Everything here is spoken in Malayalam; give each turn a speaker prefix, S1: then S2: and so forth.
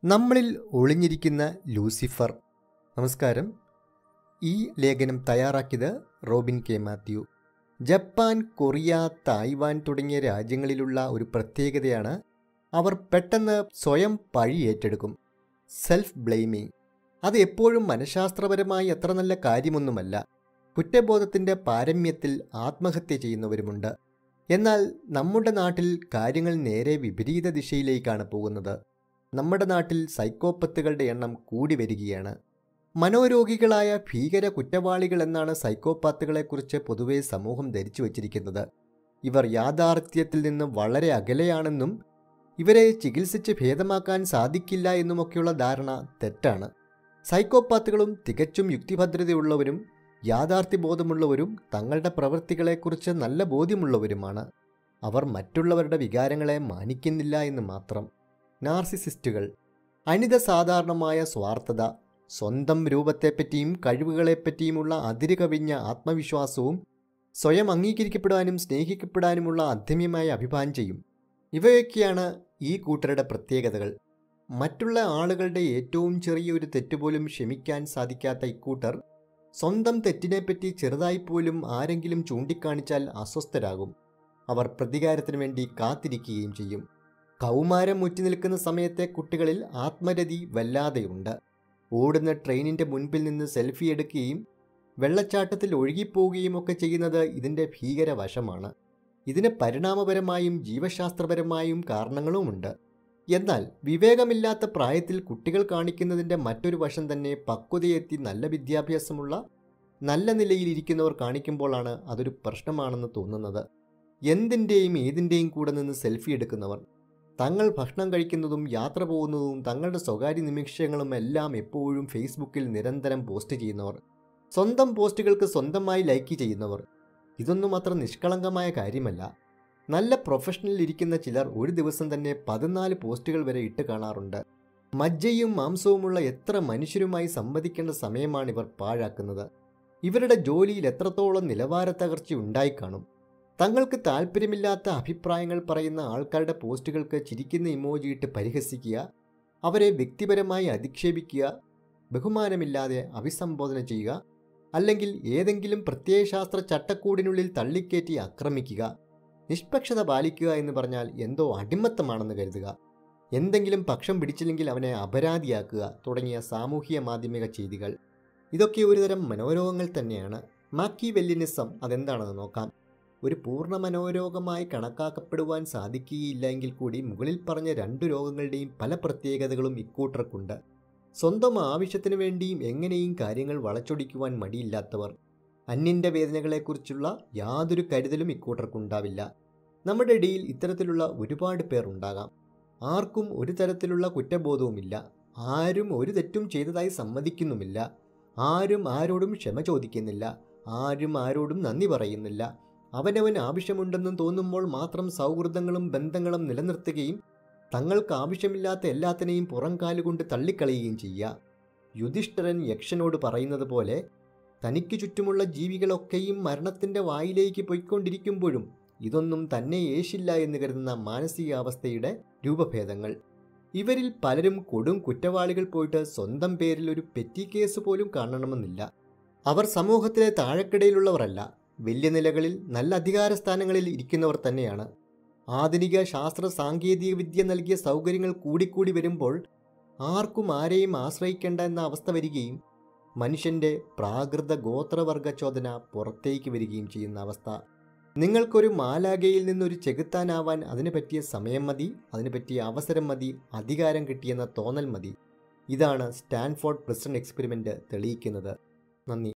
S1: നമ്മളിൽ ഒളിഞ്ഞിരിക്കുന്ന ലൂസിഫർ നമസ്കാരം ഈ ലേഖനം തയ്യാറാക്കിയത് Robin K Mathew Japan Korea Taiwan തുടങ്ങിയ രാജ്യങ്ങളിലുള്ള ഒരു പ്രത്യേകതയാണ് അവർ പെട്ടെന്ന് സ്വയം പഴി ഏറ്റെടുക്കും സെൽഫ് ബ്ലെയിമിങ് അത് എപ്പോഴും മനഃശാസ്ത്രപരമായി അത്ര നല്ല കാര്യമൊന്നുമല്ല കുറ്റബോധത്തിൻ്റെ പാരമ്യത്തിൽ ആത്മഹത്യ ചെയ്യുന്നവരുമുണ്ട് എന്നാൽ നമ്മുടെ നാട്ടിൽ കാര്യങ്ങൾ നേരെ വിപരീത ദിശയിലേക്കാണ് പോകുന്നത് നമ്മുടെ നാട്ടിൽ സൈക്കോപ്പത്തുകളുടെ എണ്ണം കൂടി വരികയാണ് മനോരോഗികളായ ഭീകര കുറ്റവാളികൾ എന്നാണ് സൈക്കോപാത്തുകളെക്കുറിച്ച് പൊതുവെ സമൂഹം ധരിച്ചു വച്ചിരിക്കുന്നത് ഇവർ യാഥാർത്ഥ്യത്തിൽ നിന്ന് വളരെ അകലെയാണെന്നും ഇവരെ ചികിത്സിച്ച് ഭേദമാക്കാൻ സാധിക്കില്ല എന്നുമൊക്കെയുള്ള ധാരണ തെറ്റാണ് സൈക്കോപാത്തുകളും തികച്ചും യുക്തിഭദ്രതയുള്ളവരും യാഥാർത്ഥ്യബോധമുള്ളവരും തങ്ങളുടെ പ്രവൃത്തികളെക്കുറിച്ച് നല്ല ബോധ്യമുള്ളവരുമാണ് അവർ മറ്റുള്ളവരുടെ വികാരങ്ങളെ മാനിക്കുന്നില്ല എന്ന് മാത്രം നാർസിസിസ്റ്റുകൾ അനിത സാധാരണമായ സ്വാർത്ഥത സ്വന്തം രൂപത്തെപ്പറ്റിയും കഴിവുകളെപ്പറ്റിയുമുള്ള അതിര് കവിഞ്ഞ ആത്മവിശ്വാസവും സ്വയം അംഗീകരിക്കപ്പെടാനും സ്നേഹിക്കപ്പെടാനുമുള്ള അധമ്യമായ അഭിഭാഞ്ചയും ഇവയൊക്കെയാണ് ഈ കൂട്ടരുടെ പ്രത്യേകതകൾ മറ്റുള്ള ആളുകളുടെ ഏറ്റവും ചെറിയൊരു തെറ്റുപോലും ക്ഷമിക്കാൻ സാധിക്കാത്ത ഇക്കൂട്ടർ സ്വന്തം തെറ്റിനെപ്പറ്റി ചെറുതായി പോലും ആരെങ്കിലും ചൂണ്ടിക്കാണിച്ചാൽ അസ്വസ്ഥരാകും അവർ പ്രതികാരത്തിനു വേണ്ടി കാത്തിരിക്കുകയും ചെയ്യും കൗമാരം മുറ്റി നിൽക്കുന്ന സമയത്തെ കുട്ടികളിൽ ആത്മരതി വല്ലാതെയുണ്ട് ഓടുന്ന ട്രെയിനിൻ്റെ മുൻപിൽ നിന്ന് സെൽഫി എടുക്കുകയും വെള്ളച്ചാട്ടത്തിൽ ഒഴുകിപ്പോവുകയും ഒക്കെ ചെയ്യുന്നത് ഇതിൻ്റെ ഭീകരവശമാണ് ഇതിന് പരിണാമപരമായും ജീവശാസ്ത്രപരമായും കാരണങ്ങളുമുണ്ട് എന്നാൽ വിവേകമില്ലാത്ത പ്രായത്തിൽ കുട്ടികൾ കാണിക്കുന്നതിൻ്റെ മറ്റൊരു വശം തന്നെ പക്വതയെത്തി നല്ല വിദ്യാഭ്യാസമുള്ള നല്ല നിലയിലിരിക്കുന്നവർ കാണിക്കുമ്പോഴാണ് അതൊരു പ്രശ്നമാണെന്ന് തോന്നുന്നത് എന്തിൻ്റെയും ഏതിൻ്റെയും കൂടെ നിന്ന് സെൽഫി എടുക്കുന്നവർ തങ്ങൾ ഭക്ഷണം കഴിക്കുന്നതും യാത്ര പോകുന്നതും തങ്ങളുടെ സ്വകാര്യ നിമിഷങ്ങളും എല്ലാം എപ്പോഴും ഫേസ്ബുക്കിൽ നിരന്തരം പോസ്റ്റ് ചെയ്യുന്നവർ സ്വന്തം പോസ്റ്റുകൾക്ക് സ്വന്തമായി ലൈക്ക് ചെയ്യുന്നവർ ഇതൊന്നും അത്ര നിഷ്കളങ്കമായ കാര്യമല്ല നല്ല പ്രൊഫഷണലിൽ ഇരിക്കുന്ന ചിലർ ഒരു ദിവസം തന്നെ പതിനാല് പോസ്റ്റുകൾ വരെ ഇട്ട് കാണാറുണ്ട് മജ്ജയും മാംസവുമുള്ള എത്ര മനുഷ്യരുമായി സംവദിക്കേണ്ട സമയമാണ് ഇവർ പാഴാക്കുന്നത് ഇവരുടെ ജോലിയിൽ എത്രത്തോളം നിലവാര തകർച്ച ഉണ്ടായിക്കാണും തങ്ങൾക്ക് താല്പര്യമില്ലാത്ത അഭിപ്രായങ്ങൾ പറയുന്ന ആൾക്കാരുടെ പോസ്റ്റുകൾക്ക് ചിരിക്കുന്ന ഇമോജിയിട്ട് പരിഹസിക്കുക അവരെ വ്യക്തിപരമായി അധിക്ഷേപിക്കുക ബഹുമാനമില്ലാതെ അഭിസംബോധന ചെയ്യുക അല്ലെങ്കിൽ ഏതെങ്കിലും പ്രത്യയശാസ്ത്ര ചട്ടക്കൂടിനുള്ളിൽ തള്ളിക്കയറ്റി ആക്രമിക്കുക നിഷ്പക്ഷത പാലിക്കുക എന്ന് പറഞ്ഞാൽ എന്തോ അടിമത്തമാണെന്ന് കരുതുക എന്തെങ്കിലും പക്ഷം പിടിച്ചില്ലെങ്കിൽ അവനെ അപരാധിയാക്കുക തുടങ്ങിയ സാമൂഹിക മാധ്യമിക ചെയ്തികൾ ഇതൊക്കെ ഒരുതരം മനോരോഗങ്ങൾ തന്നെയാണ് മാക്കി വെല്ലിനിസം അതെന്താണെന്ന് നോക്കാം ഒരു പൂർണ്ണ മനോരോഗമായി കണക്കാക്കപ്പെടുവാൻ സാധിക്കുകയില്ല എങ്കിൽ കൂടി മുകളിൽ പറഞ്ഞ രണ്ടു രോഗങ്ങളുടെയും പല പ്രത്യേകതകളും ഇക്കൂട്ടർക്കുണ്ട് സ്വന്തം ആവശ്യത്തിനു വേണ്ടിയും എങ്ങനെയും കാര്യങ്ങൾ വളച്ചൊടിക്കുവാൻ മടിയില്ലാത്തവർ അന്യൻ്റെ വേദനകളെക്കുറിച്ചുള്ള യാതൊരു കരുതലും ഇക്കൂട്ടർക്കുണ്ടാവില്ല നമ്മുടെ ഇടയിൽ ഇത്തരത്തിലുള്ള ഒരുപാട് പേർ ഉണ്ടാകാം ആർക്കും ഒരു തരത്തിലുള്ള കുറ്റബോധവുമില്ല ആരും ഒരു തെറ്റും ചെയ്തതായി സമ്മതിക്കുന്നുമില്ല ആരും ആരോടും ക്ഷമ ചോദിക്കുന്നില്ല ആരും ആരോടും നന്ദി പറയുന്നില്ല അവനവൻ ആവശ്യമുണ്ടെന്നും തോന്നുമ്പോൾ മാത്രം സൗഹൃദങ്ങളും ബന്ധങ്ങളും നിലനിർത്തുകയും തങ്ങൾക്ക് ആവശ്യമില്ലാത്ത എല്ലാത്തിനെയും പുറം കാലുകൊണ്ട് തള്ളിക്കളയുകയും ചെയ്യുക യുധിഷ്ഠിരൻ യക്ഷനോട് പറയുന്നത് പോലെ തനിക്ക് ചുറ്റുമുള്ള ജീവികളൊക്കെയും മരണത്തിൻ്റെ വായിലേക്ക് പോയിക്കൊണ്ടിരിക്കുമ്പോഴും ഇതൊന്നും തന്നെ ഏശില്ല എന്ന് കരുതുന്ന മാനസികാവസ്ഥയുടെ രൂപഭേദങ്ങൾ ഇവരിൽ പലരും കൊടും കുറ്റവാളികൾ പോയിട്ട് സ്വന്തം പേരിൽ ഒരു പെറ്റി കേസ് പോലും കാണണമെന്നില്ല അവർ സമൂഹത്തിലെ താഴെക്കിടയിലുള്ളവരല്ല വലിയ നിലകളിൽ നല്ല അധികാര സ്ഥാനങ്ങളിൽ ഇരിക്കുന്നവർ തന്നെയാണ് ആധുനിക ശാസ്ത്ര സാങ്കേതിക വിദ്യ നൽകിയ സൗകര്യങ്ങൾ കൂടിക്കൂടി വരുമ്പോൾ ആർക്കും ആരെയും ആശ്രയിക്കേണ്ട എന്ന അവസ്ഥ വരികയും മനുഷ്യൻ്റെ പ്രാകൃത ഗോത്രവർഗ ചോദന പുറത്തേക്ക് വരികയും ചെയ്യുന്ന അവസ്ഥ നിങ്ങൾക്കൊരു മാലാഗയിൽ നിന്നൊരു ചെകുത്താനാവാൻ അതിന് പറ്റിയ സമയം മതി അതിന് പറ്റിയ അവസരം മതി അധികാരം കിട്ടിയെന്ന തോന്നൽ മതി ഇതാണ് സ്റ്റാൻഫോർഡ് പ്രസിഡന്റ് എക്സ്പെരിമെൻ്റ് തെളിയിക്കുന്നത് നന്ദി